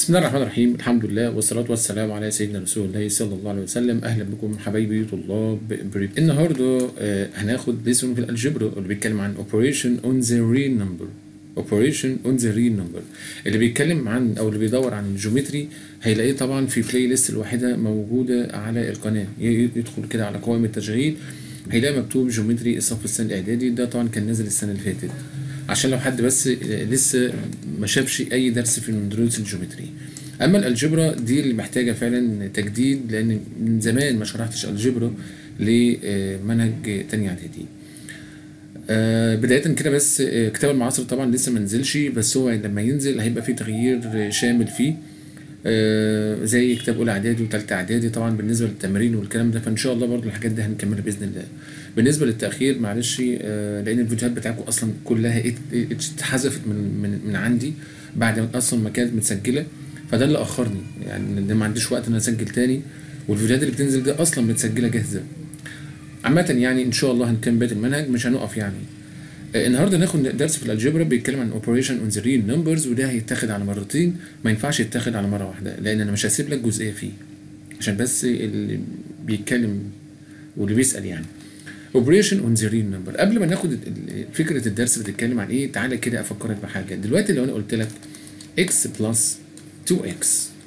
بسم الله الرحمن الرحيم الحمد لله والصلاة والسلام على سيدنا رسول الله صلى الله عليه وسلم أهلا بكم حبايبي طلاب بريب النهاردة آه، هناخد ليسون في الألجبرا اللي بيتكلم عن operation on the real number operation on the real number اللي بيتكلم عن أو اللي بيدور عن الجيومتري هيلاقيه طبعا في بلاي ليست الواحدة موجودة على القناة ي- يدخل كده على قوائم التشغيل هيلاقي مكتوب جيومتري الصف السنة الإعدادي ده طبعا كان نازل السنة اللي فاتت عشان لو حد بس لسه ما شافش اي درس في من دروس الجيومتري اما الالجبرا دي اللي محتاجه فعلا تجديد لان من زمان ما شرحتش الجبرا لمنهج تانية اعدادي آه، بداية كده بس آه، كتاب المعاصر طبعا لسه ما نزلش بس هو لما ينزل هيبقى فيه تغيير شامل فيه آه، زي كتاب اولى اعدادي وثالثه اعدادي طبعا بالنسبه للتمارين والكلام ده فان شاء الله برضو الحاجات دي هنكملها باذن الله بالنسبه للتاخير معلش آه، لان الفيديوهات بتاعتكم اصلا كلها ات- ات- اتحذفت من من من عندي بعد ما اصلا ما كانت متسجله فده اللي اخرني يعني إن ما عنديش وقت ان أنا اسجل تاني والفيديوهات اللي بتنزل دي اصلا متسجله جاهزه عامة يعني ان شاء الله هنكمل بقية المنهج مش هنقف يعني آه، النهارده ناخد درس في الالجبرا بيتكلم عن اوبريشن اون ذا ريل نمبرز وده هيتاخد على مرتين ما ينفعش يتاخد على مره واحده لان انا مش هسيب لك جزئيه فيه عشان بس اللي بيتكلم واللي بيسال يعني اوبريشن اون ذا ريل نمبر قبل ما ناخد ال- ال- فكره الدرس بتتكلم عن ايه تعالى كده افكرك بحاجه دلوقتي لو انا قلت لك x بلس 2x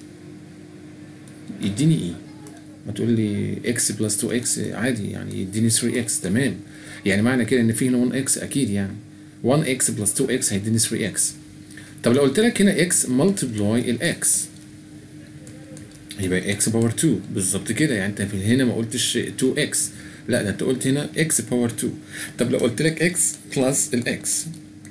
يديني ايه ما تقول لي x بلس 2x عادي يعني يديني 3x تمام يعني معنى كده ان في هنا 1x اكيد يعني 1x بلس 2x هيديني 3x طب لو قلت لك هنا x ملتبلاي الاكس يبقى x باور 2 بالظبط كده يعني انت في هنا ما قلتش 2x لا ده انت قلت هنا x باور 2 طب لو قلت لك x بلس الاكس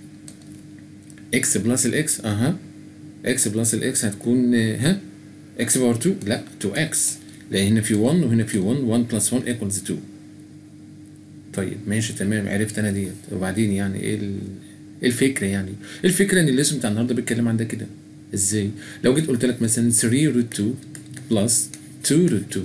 x بلس الاكس اها x بلس الاكس هتكون آه، ها x باور 2 لا 2x لان هنا في 1 وهنا في 1 1 بلس 1 ايكوالز 2 طيب ماشي تمام عرفت انا ديت وبعدين يعني ايه ال- ايه الفكره يعني الفكره ان الليسون بتاع النهارده بيتكلم عن ده كده ازاي لو جيت قلت لك مثلا 3 روت 2 بلس 2 روت 2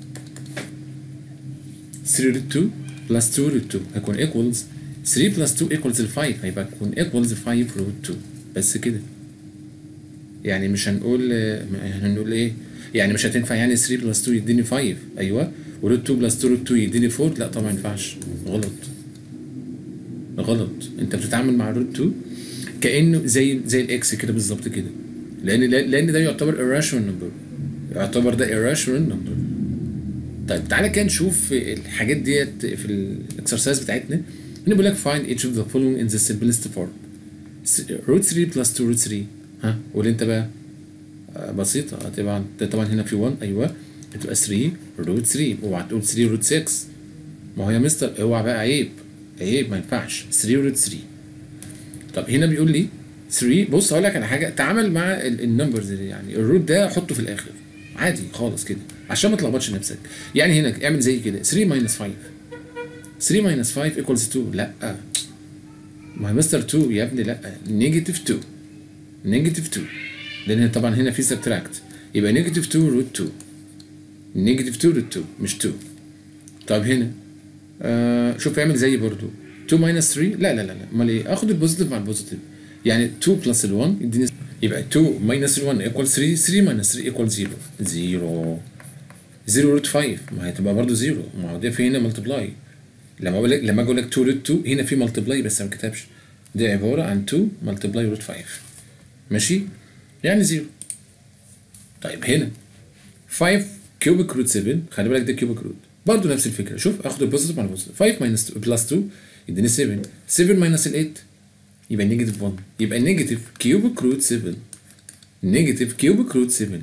3 روت 2 بلس 2 روت 2 هيكون ايكوالز 3 بلس 2 ايكوالز 5 هيبقى هيكون ايكوالز 5 روت 2 بس كده يعني مش هنقول هنقول ايه يعني مش هتنفع يعني 3 بلس 2 يديني 5 ايوه وروت 2 بلس 2 روت 2 يديني 4 لا طبعا ما ينفعش غلط غلط انت بتتعامل مع الروت 2 كانه زي زي الاكس كده بالظبط كده لان لان ده يعتبر irrational number يعتبر ده irrational number طيب تعالى كده نشوف الحاجات ديت في الاكسرسايز بتاعتنا هنا بيقول لك find each of the following in the simplest form root 3 plus 2 root 3 ها قول انت بقى آه، بسيطة طبعا طبعا هنا في 1 ايوه بتبقى 3 روت 3 اوعى تقول 3 روت 6 ما هو يا مستر اوعى بقى عيب عيب ما ينفعش 3 روت 3 طب هنا بيقول لي 3 بص هقول لك على حاجه تعامل مع النمبرز يعني الروت ده حطه في الاخر عادي خالص كده عشان ما تلخبطش نفسك يعني هنا اعمل زي كده 3 ماينس 5 3 ماينس 5 ايكوالز 2 لا ما هي مستر 2 يا ابني لا نيجاتيف 2 نيجاتيف 2 لان طبعا هنا في سبتراكت يبقى نيجاتيف 2 روت 2 نيجاتيف 2 روت 2 مش 2 طب هنا آه شوف اعمل زي برضو 2 ماينس 3 لا لا لا لا امال ايه اخد البوزيتيف مع البوزيتيف يعني 2 بلس ال 1 يديني يبقى 2 ماينس ال 1 ايكوال 3 3 ماينس 3 ايكوال 0 0 0 روت 5 ما هي هتبقى برضه 0 ما هو ده في هنا ملتبلاي لما اقول لك لما اقول لك 2 روت 2 هنا في ملتبلاي بس ما كتبش دي عباره عن 2 ملتبلاي روت 5 ماشي يعني 0 طيب هنا 5 كيوبيك روت 7 خلي بالك ده كيوبيك روت برضه نفس الفكره شوف اخد البوزيتيف مع البوزيتيف 5 ماينس بلس 2 يديني 7 7 ماينس ال 8 يبقى نيجاتيف 1 يبقى نيجاتيف كيوبيك روت 7 نيجاتيف كيوبيك روت 7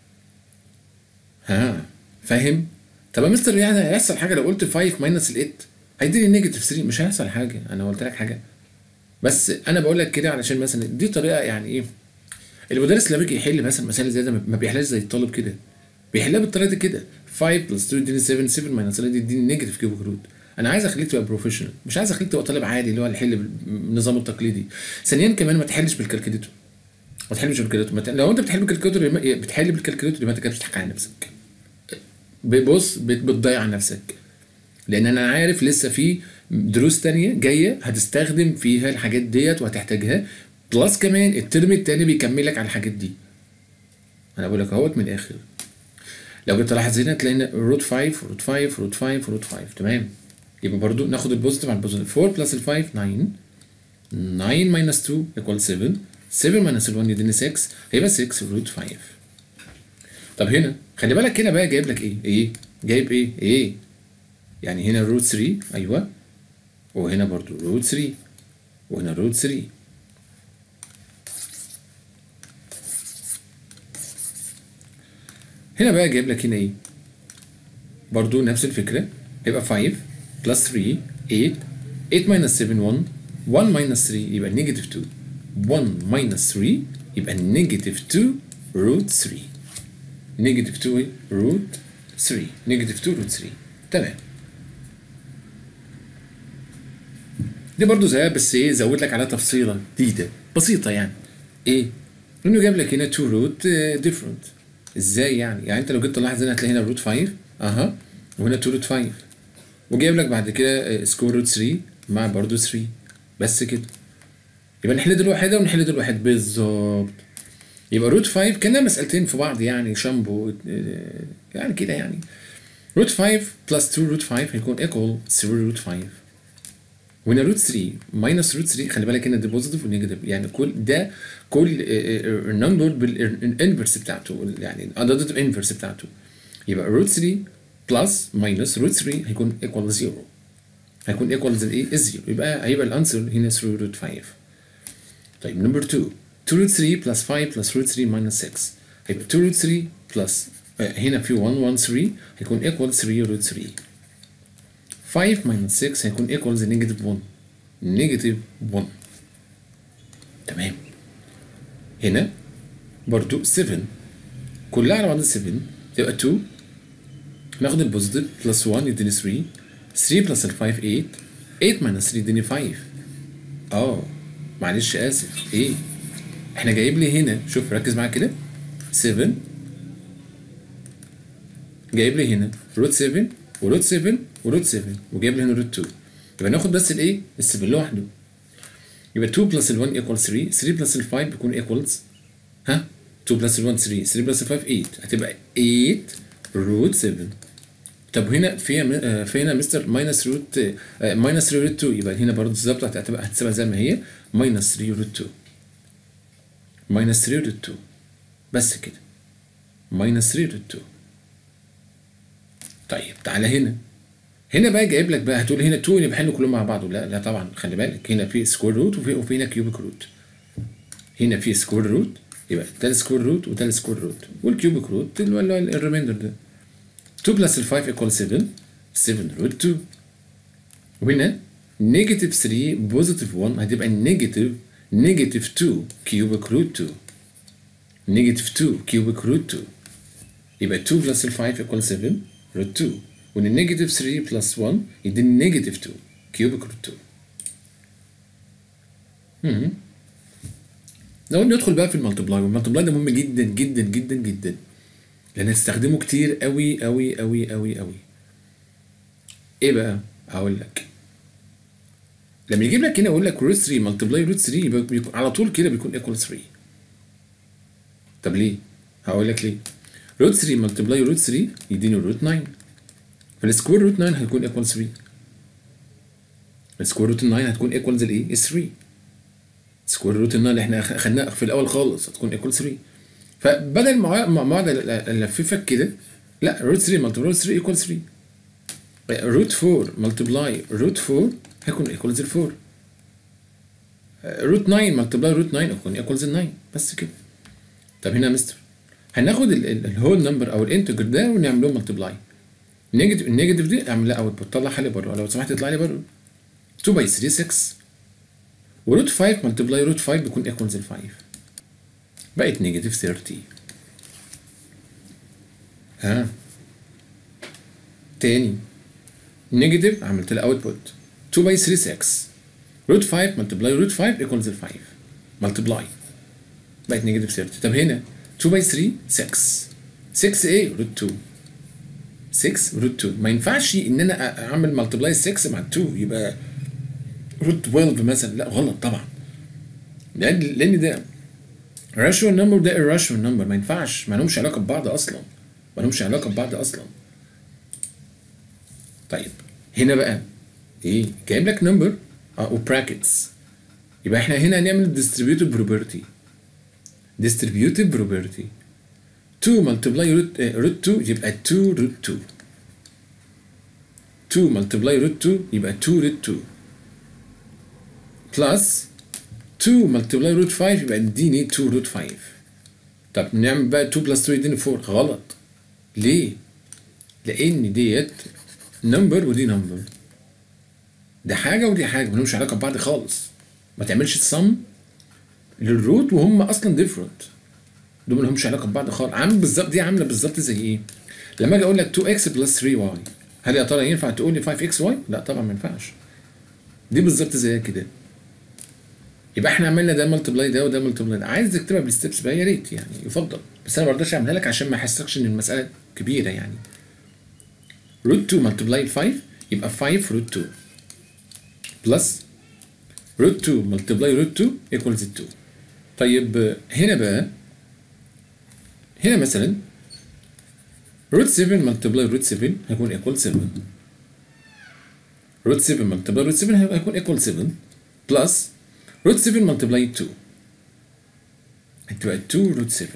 ها فاهم طب يا مستر يعني هيحصل حاجه لو قلت 5 ماينس ال 8 هيديني نيجاتيف 3 مش هيحصل حاجه انا قلت لك حاجه بس انا بقول لك كده علشان مثلا دي طريقه يعني ايه المدرس لما بيجي يحل مثلا مسائل زي ده ما بيحلهاش زي الطالب كده بيحلها بالطريقه دي كده 5 بلس 2 يديني 7 7 ماينس 3 يديني نيجاتيف كيوبيك روت انا عايز اخليك تبقى بروفيشنال مش عايز اخليك تبقى طالب عادي اللي هو اللي يحل بالنظام التقليدي ثانيا كمان ما تحلش بالكالكوليتور ما تحلش بالكالكوليتور ما ت- لو انت بتحل بالكالكوليتور يبقى- بتحل بالكالكوليتور يبقى انت كده بتضحك على نفسك بص بت- بتضيع على نفسك لان انا عارف لسه في دروس تانية جايه هتستخدم فيها الحاجات ديت وهتحتاجها بلس كمان الترم التاني بيكملك على الحاجات دي انا بقول لك اهوت من الاخر لو جيت تلاحظ هنا تلاقي هنا روت 5 روت 5 روت 5 روت 5 تمام يبقى برضو ناخد البوزيتيف على البوزيتيف 4 بلس ال 5 9 9 minus 2 equals 7 7 minus 1 يديني 6 هيبقى 6 روت 5 طب هنا خلي بالك هنا بقى جايب لك ايه ايه جايب ايه ايه يعني هنا روت 3 ايوه وهنا برضو روت 3 وهنا روت 3 هنا بقى جايب لك هنا ايه برضو نفس الفكرة يبقى 5 بلس 3 8 8 minus 7 1 1 minus 3 يبقى نيجاتيف 2 1 minus 3 يبقى نيجاتيف 2 روت 3 نيجاتيف 2 روت 3 نيجاتيف 2 روت 3 تمام دي برضو زيها بس ايه زود لك عليها تفصيله جديده بسيطه يعني ايه انه جاب لك هنا 2 روت ديفرنت ازاي يعني يعني انت لو جيت تلاحظ هنا هتلاقي هنا روت 5 اها وهنا 2 روت 5 وجايب لك بعد كده سكور روت 3 مع برضو 3 بس كده يبقى نحل دول واحده ونحل دول واحد بالظبط يبقى روت 5 كانها مسألتين في بعض يعني شامبو يعني كده يعني روت 5 بلس 2 روت 5 هيكون ايكوال 3 روت 5 وهنا روت 3 ماينس روت 3 خلي بالك هنا دي بوزيتيف والنيجاتيف يعني كل ده كل النمبر بالانفرس بتاعته يعني الاديتيف انفرس بتاعته يبقى روت 3 بلس ماينس روت 3 هيكون ايكوال 0 هيكون ايكوال الايه الزيرو يبقى هيبقى الانسر هنا 3 روت 5 طيب نمبر 2 2 root 3 plus 5 plus root 3 minus 6 هيبقى 2 root 3 plus آه هنا في 1 1 3 هيكون equal 3 root 3 5 minus 6 هيكون equals negative 1 negative 1 تمام هنا برضو 7 كلها على بعض 7 تبقى 2 ناخد البوزيتيف بلس 1 يديني 3 3 بلس ال 5 8 8 minus 3 يديني 5 اه معلش اسف ايه احنا جايب لي هنا شوف ركز معايا كده 7 جايب لي هنا روت 7 وروت 7 وروت 7 وجايب لي هنا روت 2 يبقى ناخد بس الايه ال 7 لوحده يبقى 2 بلس ال 1 ايكوال 3 3 بلس ال 5 بيكون ايكوالز ها 2 بلس ال 1 3 3 بلس ال 5 8 هتبقى 8 روت 7 طب هنا فيها في هنا مستر ماينس روت ماينس 3 روت 2 يبقى هنا برضه بالظبط هتبقى هتسيبها زي ما هي ماينس 3 روت 2 ماينس 3 روت 2 بس كده ماينس 3 روت 2 طيب تعالى هنا هنا بقى جايب لك بقى هتقول هنا 2 يبقى حلوا كلهم مع بعض لا لا طبعا خلي بالك هنا في سكوير روت وفي, وفي هنا كيوبيك روت هنا في سكوير روت يبقى ده سكوير روت وده سكوير روت والكيوبيك روت اللي هو الريميندر ده 2 بلس ال 5 ايكوال 7 7 روت 2 وهنا نيجاتيف 3 بوزيتيف 1 هتبقى نيجاتيف نيجاتيف 2 كيوبيك روت 2 نيجاتيف 2 كيوبيك روت 2 يبقى 2 بلس ال 5 ايكوال 7 روت 2 وان النيجاتيف 3 بلس 1 يديني نيجاتيف 2 كيوبيك روت 2 لو ندخل بقى في المالتبلاي والمالتبلاي ده مهم جدا جدا جدا جدا لان هتستخدمه كتير قوي قوي قوي قوي قوي ايه بقى هقول لك لما يجيب لك هنا يقول لك روت 3 ملتبلاي روت 3 يبقى بيكون على طول كده بيكون ايكوال 3 طب ليه؟ هقول لك ليه روت 3 ملتبلاي روت 3 يديني روت 9 فالسكوير روت 9 هيكون ايكوال 3 السكوير روت 9 هتكون ايكوالز الايه؟ 3 سكوير روت 9 اللي احنا خدناها في الاول خالص هتكون ايكوال 3 فبدل ما ما اقعد الففك كده لا روت 3 ملتبلاي روت 3 ايكوال 3 روت 4 ملتبلاي روت 4 هيكون ايكوالز 4 روت 9 ملتبلاي روت 9 هيكون ايكوالز 9 بس كده طب هنا يا مستر هناخد الهول نمبر او الانتجر ده ونعمل له ملتبلاي النيجاتيف النيجاتيف دي اعمل لها اوت طلعها لي بره لو سمحت اطلع لي بره 2 باي 3 6 وروت 5 ملتبلاي روت 5 بيكون ايكوالز 5 بقت نيجاتيف 30 ها تاني نيجاتيف عملت لها اوتبوت 2 باي 3 6 روت 5 ملتبلاي روت 5 ايكوالز 5 ملتبلاي بقت نيجاتيف 30 طب هنا 2 باي 3 6 6 ايه روت 2 6 روت 2 ما ينفعش ان انا اعمل ملتبلاي 6 مع 2 يبقى روت 12 مثلا لا غلط طبعا لان لان ده راشونال نمبر ده irrational نمبر ما ينفعش ما لهمش علاقه ببعض اصلا ما لهمش علاقه ببعض اصلا طيب هنا بقى ايه جايب لك نمبر اه وبراكتس يبقى احنا هنا هنعمل distributive property distributive property 2 multiply root, uh, root 2 يبقى 2 root 2 2 multiply root 2 يبقى 2 root 2 plus 2 multiply root 5 يبقى اديني 2 root 5 طب نعمل بقى 2 plus 2 يديني 4 غلط ليه؟ لأن ديت نمبر ودي نمبر ده حاجة ودي حاجة ملهمش علاقة ببعض خالص ما تعملش السم للروت وهم أصلا ديفرنت دول ملهمش علاقة ببعض خالص عامل بالظبط دي عاملة بالظبط زي إيه؟ لما أجي أقول لك 2x بلس 3y هل يا ترى ينفع تقول لي 5xy؟ لا طبعا ما ينفعش دي بالظبط زي كده يبقى احنا عملنا ده ملتبلاي ده وده ملتبلاي ده عايز تكتبها بالستبس بقى يا ريت يعني يفضل بس انا ما برضاش اعملها لك عشان ما احسكش ان المساله كبيره يعني روت 2 ملتبلاي 5 يبقى 5 روت 2 بلس روت 2 ملتبلاي روت 2 ايكوالز 2 طيب هنا بقى هنا مثلا روت 7 ملتبلاي روت 7 هيكون ايكوال 7 روت 7 ملتبلاي روت 7 هيكون ايكوال 7 بلس روت 7 ملتبلاي 2 هتبقى 2 روت 7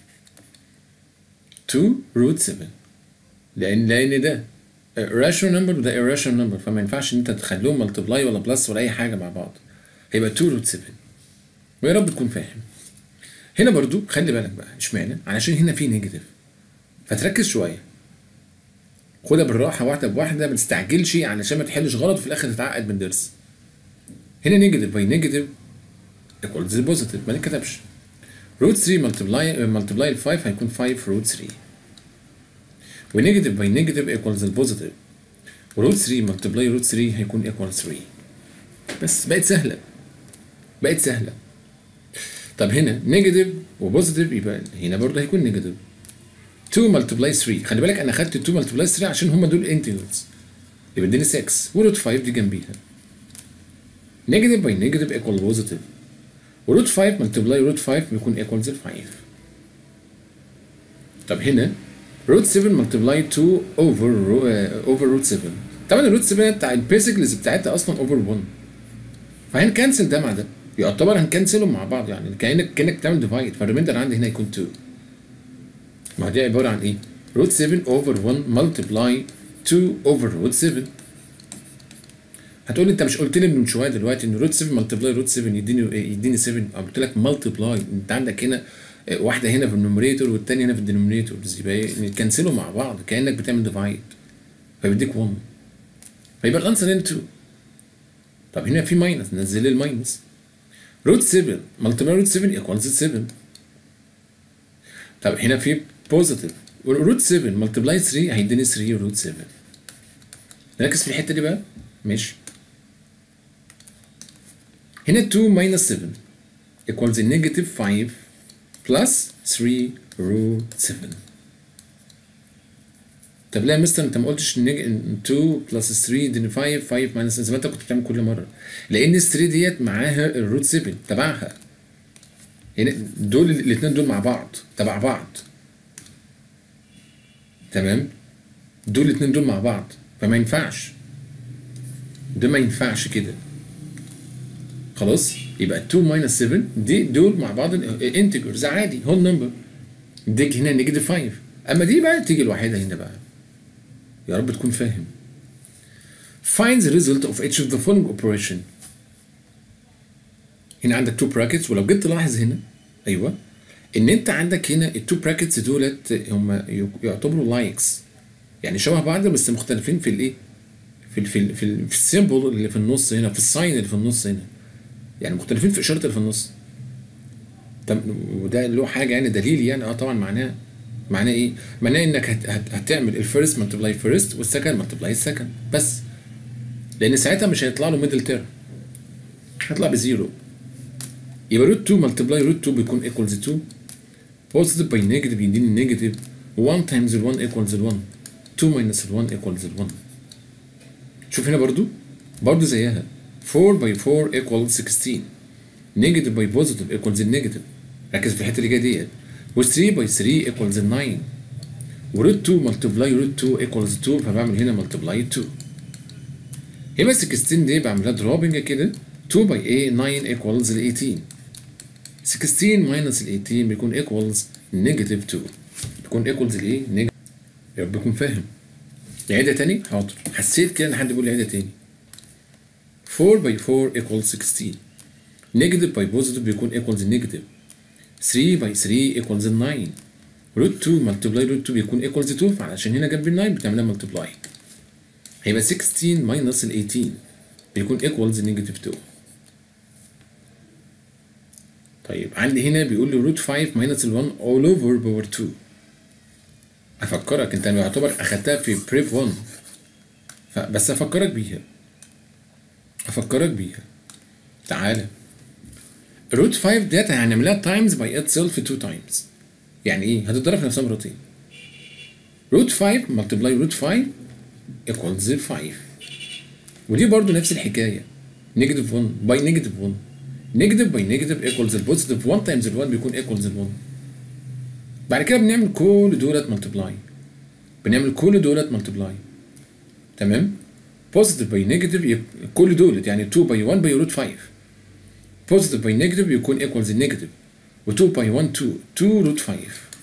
2 روت 7 لان لان ده راشونال نمبر وده irrational نمبر فما ينفعش ان انت تخليهم ملتبلاي ولا بلس ولا اي حاجه مع بعض هيبقى 2 روت 7 ويا رب تكون فاهم هنا برضو خلي بالك بقى اشمعنى علشان هنا في نيجاتيف فتركز شويه خدها بالراحه واحده بواحده ما تستعجلش علشان ما تحلش غلط وفي الاخر تتعقد من درس هنا نيجاتيف باي نيجاتيف ايكوالز بوزيتيف ما نتكتبش روت 3 ملتبلاي ملتبلاي 5 هيكون 5 روت 3 ونيجاتيف باي نيجاتيف ايكوالز البوزيتيف وروت 3 ملتبلاي روت 3 هيكون ايكوال 3 بس بقت سهله بقت سهله طب هنا نيجاتيف وبوزيتيف يبقى هنا برضه هيكون نيجاتيف 2 ملتبلاي 3 خلي بالك انا خدت 2 ملتبلاي 3 عشان هم دول انتجرز يبقى اديني 6 وروت 5 دي جنبيها نيجاتيف باي نيجاتيف ايكوال بوزيتيف وروت 5 ملتبلاي روت 5 بيكون ايكوالز 5 طب هنا روت 7 ملتبلاي 2 اوفر اوفر روت 7 طبعا الروت 7 بتاع البيسكلز بتاعتها اصلا اوفر 1 فهنكنسل ده مع ده يعتبر هنكنسلهم مع بعض يعني كانك كانك بتعمل ديفايد فالريميندر عندي هنا يكون 2 ما دي عباره عن ايه؟ روت 7 اوفر 1 ملتبلاي 2 اوفر روت 7 هتقول لي انت مش قلت لي من شويه دلوقتي ان روت 7 ملتبلاي روت 7 يديني يديني 7 قلت لك ملتبلاي انت عندك هنا واحده هنا في النوميريتور والثانيه هنا في الدينومينيتور يبقى يكنسلوا مع بعض كانك بتعمل ديفايد فبيديك 1 فيبقى الانسر هنا 2 طب هنا في ماينس نزل لي الماينس روت 7 ملتبلاي روت 7 ايكوالز 7 طب هنا في بوزيتيف روت 7 ملتبلاي 3 هيديني 3 روت 7 نركز في الحته دي بقى ماشي هنا 2 minus 7 equals a negative 5 plus 3 root 7 طب ليه يا مستر انت ما قلتش ان 2 بلس 3 يديني 5 5 ماينس زي ما انت كنت بتعمل كل مره لان ال 3 ديت معاها الروت 7 تبعها هنا دول الاثنين دول مع بعض تبع بعض تمام دول الاثنين دول مع بعض فما ينفعش ده ما ينفعش كده خلاص يبقى 2 ماينس 7 دي دول مع بعض انتجرز عادي هول نمبر ديك هنا نيجاتيف 5 اما دي بقى تيجي الوحيده هنا بقى يا رب تكون فاهم find the result of each of the following operation هنا عندك two brackets ولو جيت تلاحظ هنا ايوه ان انت عندك هنا التو براكتس دولت هم يعتبروا لايكس يعني شبه بعض بس مختلفين في الايه في ال في ال في, ال في السيمبل اللي في النص هنا في الساين اللي في النص هنا يعني مختلفين في اشاره اللي في النص طب وده له حاجه يعني دليل يعني اه طبعا معناه معناه ايه؟ معناه انك هت هت هتعمل الفيرست ملتبلاي فيرست والسكند ملتبلاي السكند بس لان ساعتها مش هيطلع له ميدل تيرم هيطلع بزيرو يبقى روت 2 ملتبلاي روت 2 بيكون ايكوالز 2 بوزيتيف باي نيجاتيف يديني نيجاتيف 1 تايمز ال 1 ايكوالز ال 1 2 ماينس ال 1 ايكوالز ال 1 شوف هنا برضو برضو زيها 4 باي 4 equals 16 negative باي positive equals النيجاتيف ركز في الحته اللي جايه ديت و3 باي 3 ايكوالز 9 وروت 2 ملتبلاي روت 2 ايكوالز 2 فبعمل هنا ملتبلاي 2 يبقى 16 دي بعملها دروبنج كده 2 باي ايه 9 ايكوالز 18 16 ماينس ال 18 بيكون ايكوالز نيجاتيف 2 بيكون ايكوالز الايه؟ نيجاتيف يا رب يكون فاهم نعيدها تاني؟ حاضر حسيت كده ان حد بيقول لي عيدها تاني 4 باي 4 ايكوالز 16 نيجاتيف باي بوزيتيف بيكون ايكوالز نيجاتيف 3 باي 3 ايكوالز 9 روت 2 ملتبلاي روت 2 بيكون ايكوالز 2 فعشان هنا جنب ال 9 بتعملها ملتبلاي هيبقى 16 ماينس ال 18 بيكون ايكوالز نيجاتيف 2 طيب عندي هنا بيقول لي روت 5 ماينس ال 1 all over باور 2 افكرك انت يعتبر اخدتها في بريف 1 بس افكرك بيها افكرك بيها تعالى روت 5 ديت هنعملها تايمز باي ات سيلف 2 تايمز يعني ايه هتتضرب في نفسها مرتين روت 5 ملتبلاي روت 5 ايكوالز 5 ودي برضو نفس الحكايه نيجاتيف 1 باي نيجاتيف 1 نيجاتيف باي نيجاتيف ايكوالز البوزيتيف 1 تايمز ال 1 بيكون ايكوالز ال 1 بعد كده بنعمل كل دولت ملتبلاي بنعمل كل دولت ملتبلاي تمام بوزيتيف باي نيجاتيف كل دولت يعني 2 باي 1 باي روت 5 بوزيتيف باي نيجاتيف يكون ايكوالز النيجاتيف و2 باي 1 2 2 روت 5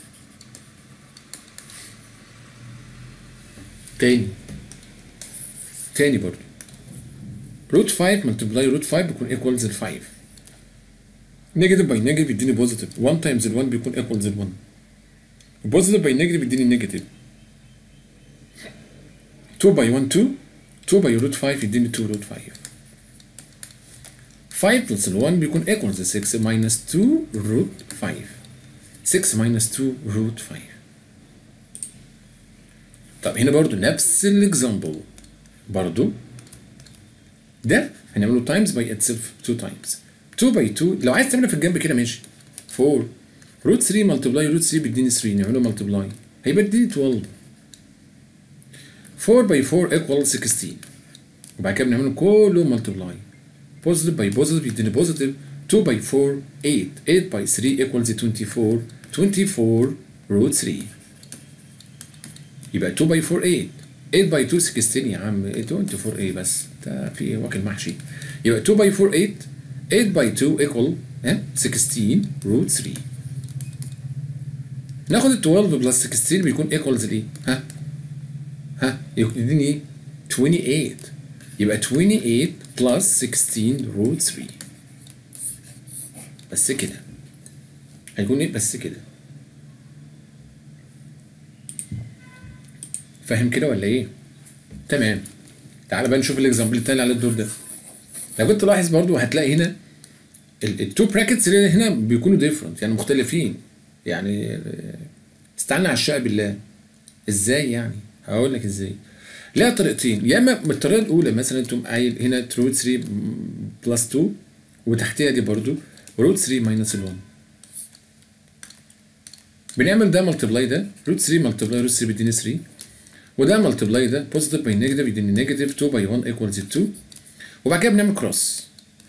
تاني تاني برضو روت 5 ملتبلاي روت 5 بيكون ايكوالز ال 5 نيجاتيف باي نيجاتيف يديني بوزيتيف 1 تايمز ال 1 بيكون ايكوالز ال 1 بوزيتيف باي نيجاتيف يديني نيجاتيف 2 باي 1 2 2 باي روت 5 يديني 2 روت 5 5 بلس ال 1 بيكون ايكوالز 6 ماينس 2 روت 5 6 ماينس 2 روت 5 طب هنا برضو نفس الاكزامبل برضو ده هنعمله تايمز باي اتسلف 2 تايمز 2 باي 2 لو عايز تعملها في الجنب كده ماشي 4 روت 3 ملتبلاي روت 3 بيديني 3 نعمله ملتبلاي هيبقى يديني 12 4 باي 4 ايكوال 16 وبعد كده بنعمله كله ملتبلاي بوزيتيف باي بوزيتيف يديني بوزيتيف 2 باي 4 8 8 باي 3 ايكوالز 24 24 روت 3 يبقى 2 باي 4 8 8 باي 2 16 يا عم 24 ايه بس انت في ايه واكل محشي يبقى 2 باي 4 8 8 باي 2 ايكوال ها 16 روت 3 ناخد ال 12 بلس 16 بيكون ايكوالز لايه؟ ها؟ ها؟ يديني ايه؟ 28 يبقى 28 بلس 16 روت 3 بس كده هيكون ايه بس كده فاهم كده ولا ايه؟ تمام تعال بقى نشوف الاكزامبل التاني على الدور ده لو كنت تلاحظ برضو هتلاقي هنا التو براكتس اللي هنا بيكونوا ديفرنت يعني مختلفين يعني استعنا على الشقة بالله ازاي يعني هقول لك ازاي ليها طريقتين يا اما من الطريقه الاولى مثلا انتم قايل هنا روت 3 بلس 2 وتحتها دي برضو روت 3 ماينس ال 1 بنعمل ده ملتبلاي ده روت 3 ملتبلاي روت 3 بيديني 3 وده ملتبلاي ده بوزيتيف باي نيجاتيف يديني نيجاتيف 2 باي 1 ايكوالز 2 وبعد كده بنعمل كروس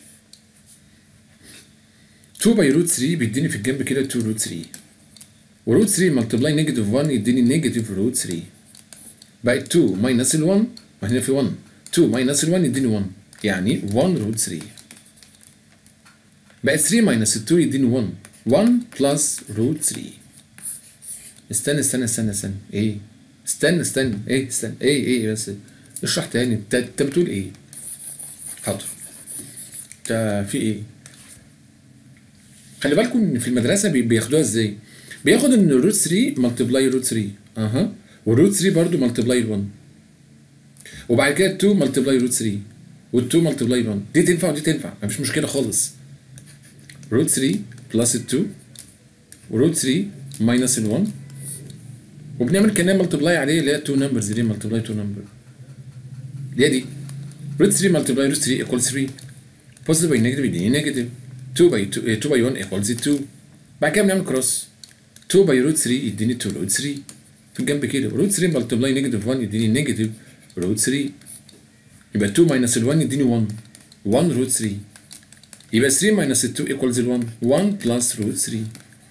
2 باي روت 3 بيديني في الجنب كده 2 روت 3 وروت 3 ملتبلاي نيجاتيف 1 يديني نيجاتيف روت 3 بقت 2 ماينس ال 1 وهنا في 1 2 ماينس ال 1 يديني 1 يعني 1 روت 3 بقت 3 ماينس 2 يديني 1 1 بلس روت 3 استنى استنى استنى استنى ايه استنى استنى ايه استنى ايه ايه بس اشرح تاني انت انت بتقول ايه حاضر انت في ايه خلي بالكم ان في المدرسه بياخدوها ازاي بياخد ان روت 3 ملتبلاي روت 3 اها والروت 3 برضو ملتبلاي 1 وبعد كده 2 ملتبلاي روت 3 وال2 ملتبلاي 1 دي تنفع ودي تنفع مفيش مشكله خالص روت 3 بلس ال 2 وروت 3 ماينس ال 1 وبنعمل كانها ملتبلاي عليه اللي هي 2 نمبرز دي ملتبلاي 2 نمبر اللي هي دي روت 3 ملتبلاي روت 3 ايكوال 3 بوزيتيف باي نيجاتيف يديني نيجاتيف 2 باي 2 2 باي 1 ايكوالز 2 بعد كده بنعمل كروس 2 باي روت 3 يديني 2 روت 3 في الجنب كده روت 3 ملتبلاي نيجاتيف 1 يديني نيجاتيف روت 3 يبقى 2 ماينس ال 1 يديني 1 1 روت 3 يبقى 3 ماينس ال 2 ايكوالز ال 1 1 بلس روت 3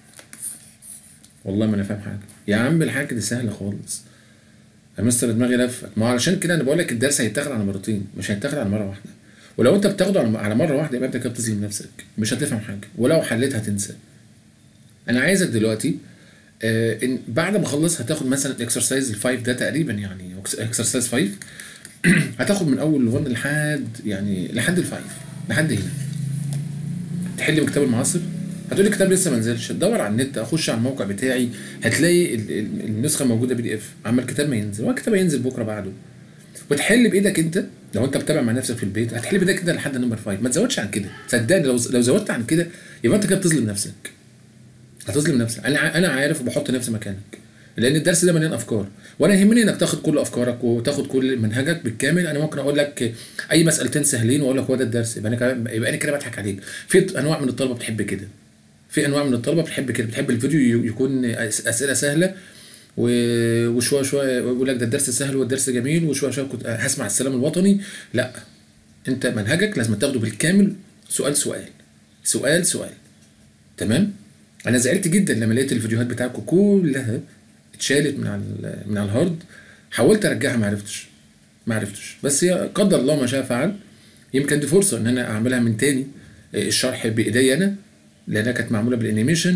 والله ما انا فاهم حاجه يا عم الحاجه دي سهله خالص يا مستر دماغي لفت ما هو علشان كده انا بقول لك الدرس هيتاخد على مرتين مش هيتاخد على مره واحده ولو انت بتاخده على- على مره واحده يبقى انت كده بتظلم نفسك مش هتفهم حاجه ولو حليت هتنسى انا عايزك دلوقتي آه ان بعد ما اخلص هتاخد مثلا اكسرسايز الفايف ده تقريبا يعني اكسرسايز 5 هتاخد من اول 1 لحد يعني لحد الفايف لحد هنا تحل من كتاب المعاصر هتقولي الكتاب لسه ما نزلش تدور على النت اخش على الموقع بتاعي هتلاقي ال- ال- النسخه موجوده بي دي اف اما الكتاب ما ينزل هو الكتاب هينزل بكره بعده وتحل بايدك انت لو انت بتابع مع نفسك في البيت هتحل بايدك كده لحد نمبر 5 ما تزودش عن كده صدقني لو لو زودت عن كده يبقى انت كده بتظلم نفسك هتظلم نفسك انا ع- انا عارف وبحط نفسي مكانك لان الدرس ده مليان افكار وانا يهمني انك تاخد كل افكارك وتاخد كل منهجك بالكامل انا ممكن اقول لك اي مسالتين سهلين واقول لك هو ده الدرس يبقى انا كده يبقى انا كده بضحك عليك في انواع من الطلبه بتحب كده في انواع من الطلبه بتحب كده بتحب الفيديو ي- يكون أس- اسئله سهله و- وشويه شويه يقول لك ده الدرس سهل والدرس جميل وشويه شويه كنت هسمع السلام الوطني لا انت منهجك لازم تاخده بالكامل سؤال سؤال سؤال سؤال تمام انا زعلت جدا لما لقيت الفيديوهات بتاعتكم كلها اتشالت من على ال- من على الهارد حاولت ارجعها ما عرفتش ما عرفتش بس هي قدر الله ما شاء فعل يمكن دي فرصه ان انا اعملها من تاني آه، الشرح بايدي انا لانها كانت معموله بالانيميشن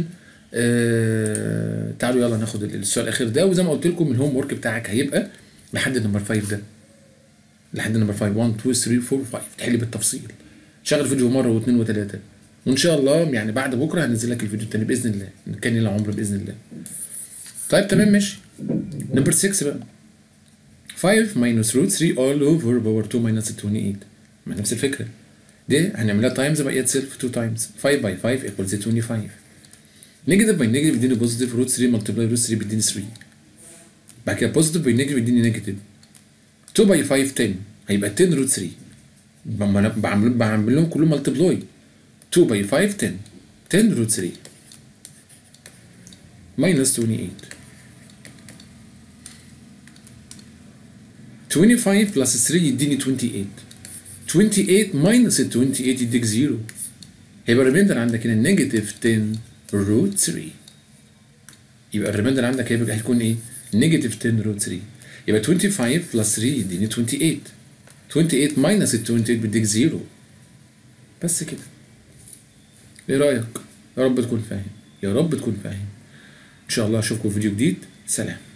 آه تعالوا يلا ناخد ال- السؤال الاخير ده وزي ما قلت لكم الهوم ورك بتاعك هيبقى لحد نمبر 5 ده لحد نمبر 5 1 2 3 4 5 تحل بالتفصيل شغل فيديو مره واثنين وثلاثه وان شاء الله يعني بعد بكره هنزل لك الفيديو التاني باذن الله ان كان لنا عمر باذن الله طيب تمام ماشي نمبر 6 بقى 5 minus root 3 all over power 2 minus 28 ما نفس الفكره دي هنعملها تايمز بقى itself 2 تايمز 5 by 5 equals 25 نيجاتيف باي نيجاتيف يديني بوزيتيف روت 3 ملتبلاي روت 3 بيديني 3 بعد كده بوزيتيف باي نيجاتيف يديني نيجاتيف 2 باي 5 10 هيبقى 10 روت 3 بم- أنا بعمل بعمل لهم كلهم ملتبلاي 2 باي 5 10 10 روت 3 minus 28 25 plus 3 يديني 28 28 minus ال 28 يديك 0 هيبقى الريميندر عندك هنا نيجاتيف 10 روت 3 يبقى الريميندر عندك هيبقى هيكون ايه؟ نيجاتيف 10 روت 3 يبقى 25 بلس 3 يديني 28 28 minus ال 28 بيديك 0 بس كده ايه رايك؟ يا رب تكون فاهم يا رب تكون فاهم ان شاء الله اشوفكم في فيديو جديد سلام